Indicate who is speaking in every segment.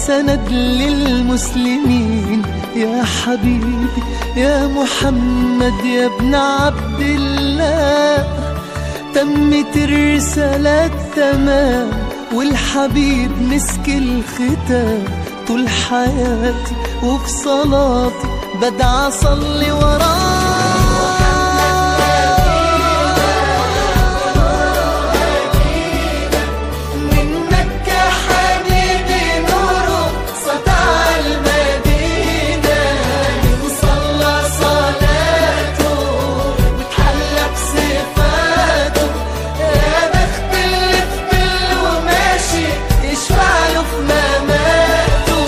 Speaker 1: سند للمسلمين يا حبيبي يا محمد يا ابن عبد الله تمت الرسالة تمام والحبيب مسك الختام طول حياتي وفي صلاتي بدعى اصلي وراه من مكة حبيبي نوره سطع المدينة وصلى صلاته وتحلى بصفاته يا بخت اللي في كله ماشي يشفع له في مماته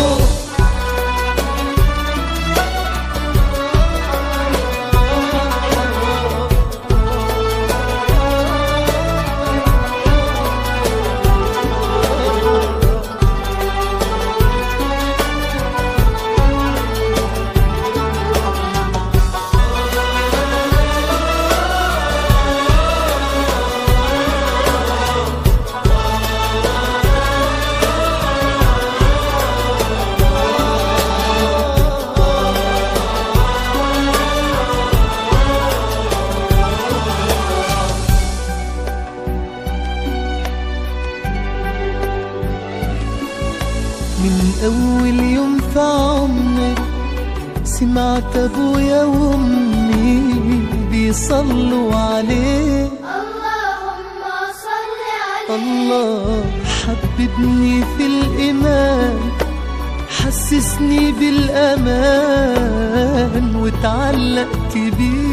Speaker 1: من أول يوم في عمري سمعت أبويا وأمي بيصلوا عليه
Speaker 2: اللهم صل عليه
Speaker 1: الله حببني في الإيمان حسسني بالأمان وتعلقت بيه